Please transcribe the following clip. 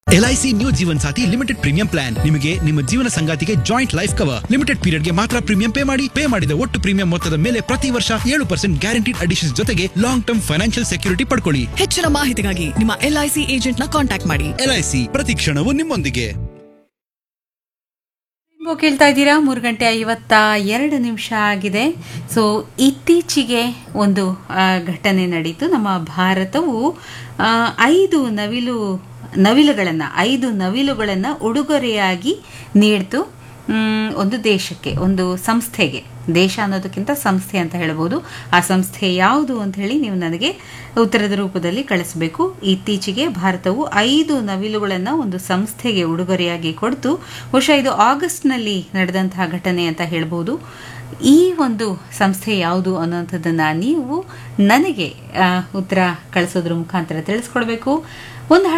LIC new Jeevan Saathi limited premium plan ನಿಮಗೆ ನಿಮ್ಮ ಜೀವನ ಸಂಗಾತಿಗೆ ಜಾಯಿಂಟ್ ಲೈಫ್ ಕವರ್ ಲಿಮಿಟೆಡ್ ಪೀರಿಯಡ್ಗೆ ಮಾತ್ರ ಪ್ರೀಮಿಯಂ ಪೇ ಮಾಡಿ ಪೇ ಮಾಡಿದ ಒಟ್ಟು ಪ್ರೀಮಿಯಂ ಮೊತ್ತದ ಮೇಲೆ ಪ್ರತಿ ವರ್ಷ ಏಳು ಪರ್ಸೆಂಟ್ ಗ್ಯಾರಂಟಿಡ್ ಅಡಿಷನ್ ಜೊತೆಗೆ ಲಾಂಗ್ ಟರ್ಮ್ ಫೈನಾನ್ಷಿಯಲ್ ಸೆಕ್ಯೂರಿಟಿ ಪಡ್ಕೊಳ್ಳಿ ಹೆಚ್ಚಿನ ಮಾಹಿತಿಗಾಗಿ ನಿಮ್ಮ ಎಲ್ಐಸಿ ಏಜೆಂಟ್ನ ಕಾಂಟ್ಯಾಕ್ಟ್ ಮಾಡಿ ಎಲ್ಐಸಿ ಪ್ರತಿ ಕ್ಷಣವೂ ನಿಮ್ಮೊಂದಿಗೆ ನೀವು ಕೇಳ್ತಾ ಇದ್ದೀರಾ ಮೂರು ಗಂಟೆ ಐವತ್ತ ಎರಡು ನಿಮಿಷ ಆಗಿದೆ ಸೊ ಇತ್ತೀಚೆಗೆ ಒಂದು ಆ, ಘಟನೆ ನಡೀತು ನಮ್ಮ ಭಾರತವು ಆ, ಐದು ನವಿಲು ನವಿಲುಗಳನ್ನು ಐದು ನವಿಲುಗಳನ್ನು ಉಡುಗೊರೆಯಾಗಿ ನೀಡ್ತು ಮ್, ಒಂದು ದೇಶಕ್ಕೆ ಒಂದು ಸಂಸ್ಥೆಗೆ ದೇಶ ಅನ್ನೋದಕ್ಕಿಂತ ಸಂಸ್ಥೆ ಅಂತ ಹೇಳ್ಬೋದು ಆ ಸಂಸ್ಥೆ ಯಾವುದು ಅಂತ ಹೇಳಿ ನೀವು ನನಗೆ ಉತ್ತರದ ರೂಪದಲ್ಲಿ ಕಳಿಸಬೇಕು ಇತ್ತೀಚೆಗೆ ಭಾರತವು ಐದು ನವಿಲುಗಳನ್ನು ಒಂದು ಸಂಸ್ಥೆಗೆ ಉಡುಗೊರೆಯಾಗಿ ಕೊಡ್ತು ಬಹುಶಃ ಇದು ಆಗಸ್ಟ್ನಲ್ಲಿ ನಡೆದಂತಹ ಘಟನೆ ಅಂತ ಹೇಳ್ಬೋದು ಈ ಒಂದು ಸಂಸ್ಥೆ ಯಾವುದು ಅನ್ನೋಂಥದ್ದನ್ನು ನೀವು ನನಗೆ ಆ, ಉತ್ತರ ಕಳಿಸೋದ್ರ ಮುಖಾಂತರ ತಿಳಿಸ್ಕೊಡ್ಬೇಕು ಒಂದು